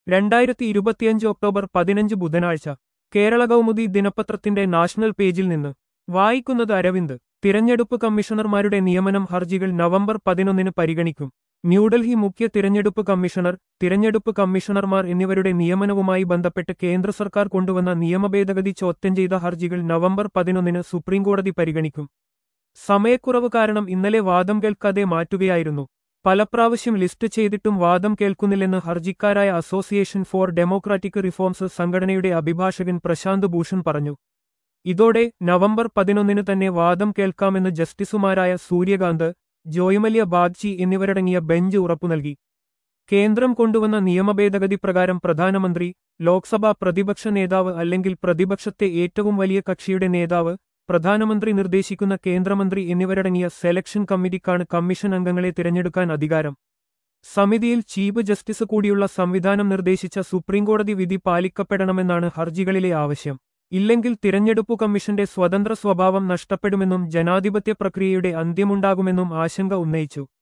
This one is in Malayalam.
രണ്ടായിരത്തി ഇരുപത്തിയഞ്ച് ഒക്ടോബർ പതിനഞ്ച് ബുധനാഴ്ച കേരള കൗമുദി ദിനപത്രത്തിന്റെ നാഷണൽ പേജിൽ നിന്ന് വായിക്കുന്നത് അരവിന്ദ് തിരഞ്ഞെടുപ്പ് കമ്മീഷണർമാരുടെ നിയമനം ഹർജികൾ നവംബർ പതിനൊന്നിന് പരിഗണിക്കും ന്യൂഡൽഹി മുഖ്യ തിരഞ്ഞെടുപ്പ് കമ്മീഷണർ തിരഞ്ഞെടുപ്പ് കമ്മീഷണർമാർ എന്നിവരുടെ നിയമനവുമായി ബന്ധപ്പെട്ട് കേന്ദ്ര സർക്കാർ കൊണ്ടുവന്ന നിയമഭേദഗതി ചോദ്യം ചെയ്ത ഹർജികൾ നവംബർ പതിനൊന്നിന് സുപ്രീംകോടതി പരിഗണിക്കും സമയക്കുറവ് കാരണം ഇന്നലെ വാദം കേൾക്കാതെ മാറ്റുകയായിരുന്നു പലപ്രാവശ്യം ലിസ്റ്റ് ചെയ്തിട്ടും വാദം കേൾക്കുന്നില്ലെന്ന് ഹർജിക്കാരായ അസോസിയേഷൻ ഫോർ ഡെമോക്രാറ്റിക് റിഫോംസ് സംഘടനയുടെ അഭിഭാഷകൻ പ്രശാന്ത് ഭൂഷൺ പറഞ്ഞു ഇതോടെ നവംബർ പതിനൊന്നിന് തന്നെ വാദം കേൾക്കാമെന്ന് ജസ്റ്റിസുമാരായ സൂര്യകാന്ത് ജോയ്മല്യ ബാഗ്ചി എന്നിവരടങ്ങിയ ബെഞ്ച് ഉറപ്പു നൽകി കേന്ദ്രം കൊണ്ടുവന്ന നിയമഭേദഗതി പ്രകാരം പ്രധാനമന്ത്രി ലോക്സഭാ പ്രതിപക്ഷ നേതാവ് അല്ലെങ്കിൽ പ്രതിപക്ഷത്തെ ഏറ്റവും വലിയ കക്ഷിയുടെ നേതാവ് പ്രധാനമന്ത്രി നിർദ്ദേശിക്കുന്ന കേന്ദ്രമന്ത്രി എന്നിവരടങ്ങിയ സെലക്ഷൻ കമ്മിറ്റിക്കാണ് കമ്മീഷൻ അംഗങ്ങളെ തിരഞ്ഞെടുക്കാൻ അധികാരം സമിതിയിൽ ചീഫ് ജസ്റ്റിസ് കൂടിയുള്ള സംവിധാനം നിർദ്ദേശിച്ച സുപ്രീംകോടതി വിധി പാലിക്കപ്പെടണമെന്നാണ് ഹർജികളിലെ ആവശ്യം ഇല്ലെങ്കിൽ തിരഞ്ഞെടുപ്പു കമ്മീഷന്റെ സ്വതന്ത്ര സ്വഭാവം നഷ്ടപ്പെടുമെന്നും ജനാധിപത്യ പ്രക്രിയയുടെ അന്ത്യമുണ്ടാകുമെന്നും ആശങ്ക ഉന്നയിച്ചു